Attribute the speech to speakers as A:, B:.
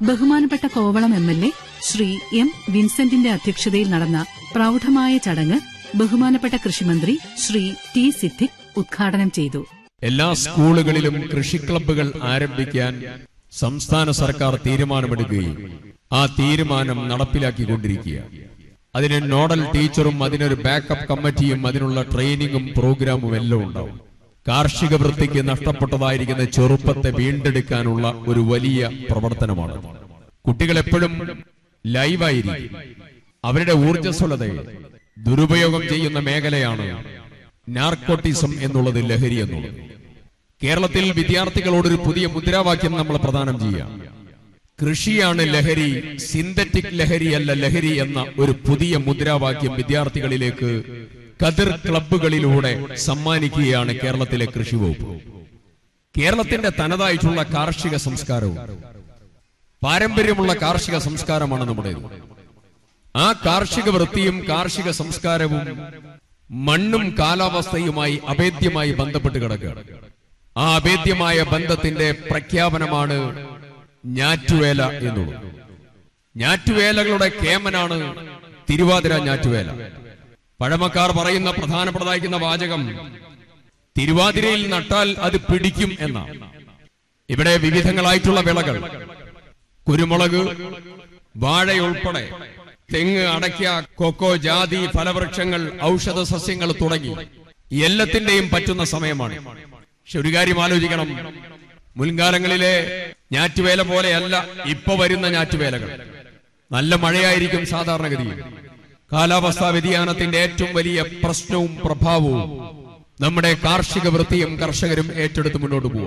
A: ബഹുമാനപ്പെട്ട Kovalam M L A Shri M വിൻസെന്റിന്റെ അധ്യക്ഷതയിൽ നടന്ന പ്രൌഢമായ ചടങ്ങ് ബഹുമാനപ്പെട്ട കൃഷിമന്ത്രി ശ്രീ ടി സിദ്ദിഖ് ഉദ്ഘാടനം ചെയ്തു
B: എല്ലാ സ്കൂളുകളിലും കൃഷി ക്ലബ്ബുകൾ ആരംഭിക്കാൻ സംസ്ഥാന സർക്കാർ തീരുമാനമെടുക്കുകയും ആ തീരുമാനം നടപ്പിലാക്കിക്കൊണ്ടിരിക്കുക അതിന് നോഡൽ ടീച്ചറും അതിനൊരു ബാക്കപ്പ് കമ്മിറ്റിയും അതിനുള്ള ട്രെയിനിങ്ങും പ്രോഗ്രാമും എല്ലാം ഉണ്ടാവും കാർഷിക വൃത്തിക്ക് നഷ്ടപ്പെട്ടതായിരിക്കുന്ന ചെറുപ്പത്തെ വീണ്ടെടുക്കാനുള്ള ഒരു വലിയ പ്രവർത്തനമാണ് കുട്ടികൾ എപ്പോഴും ലൈവായിരിക്കും അവരുടെ ഊർജ്ജസ്വലതയെ ദുരുപയോഗം ചെയ്യുന്ന മേഖലയാണ് നാർക്കോട്ടിസം എന്നുള്ളത് ലഹരി എന്നുള്ളത് കേരളത്തിൽ വിദ്യാർത്ഥികളോടൊരു പുതിയ മുദ്രാവാക്യം നമ്മൾ പ്രദാനം ചെയ്യാം കൃഷിയാണ് ലഹരി സിന്തറ്റിക് ലഹരിയല്ല ലഹരി എന്ന ഒരു പുതിയ മുദ്രാവാക്യം വിദ്യാർത്ഥികളിലേക്ക് കതിർ ക്ലബ്ബുകളിലൂടെ സമ്മാനിക്കുകയാണ് കേരളത്തിലെ കൃഷി വകുപ്പ് കേരളത്തിന്റെ തനതായിട്ടുള്ള കാർഷിക സംസ്കാരവും പാരമ്പര്യമുള്ള കാർഷിക സംസ്കാരമാണ് നമ്മുടേത് ആ കാർഷിക വൃത്തിയും കാർഷിക സംസ്കാരവും മണ്ണും കാലാവസ്ഥയുമായി അഭേദ്യമായി ബന്ധപ്പെട്ട് കിടക്കുകയാണ് ആ അഭേദ്യമായ ബന്ധത്തിന്റെ പ്രഖ്യാപനമാണ് ഞാറ്റുവേല എന്നുള്ളത് ഞാറ്റുവേലകളുടെ കേമനാണ് തിരുവാതിര ഞാറ്റുവേല പഴമക്കാർ പറയുന്ന പ്രധാനപ്പെട്ടതായിരിക്കുന്ന വാചകം തിരുവാതിരയിൽ നട്ടാൽ അത് പിടിക്കും എന്നാണ് ഇവിടെ വിവിധങ്ങളായിട്ടുള്ള വിളകൾ കുരുമുളക് വാഴയുൾപ്പെടെ തെങ്ങ് അടയ്ക്ക കൊക്കോ ജാതി ഫലവൃക്ഷങ്ങൾ ഔഷധ സസ്യങ്ങൾ തുടങ്ങി എല്ലാത്തിന്റെയും പറ്റുന്ന സമയമാണ് പക്ഷെ ഒരു കാര്യം ആലോചിക്കണം മുൻകാലങ്ങളിലെ ഞാറ്റുവേല പോലെയല്ല ഇപ്പൊ വരുന്ന ഞാറ്റുവേലകൾ നല്ല മഴയായിരിക്കും സാധാരണഗതിയിൽ കാലാവസ്ഥാ വ്യതിയാനത്തിന്റെ ഏറ്റവും വലിയ പ്രശ്നവും പ്രഭാവവും നമ്മുടെ കാർഷിക വൃത്തിയും കർഷകരും ഏറ്റെടുത്ത് മുന്നോട്ട് പോകും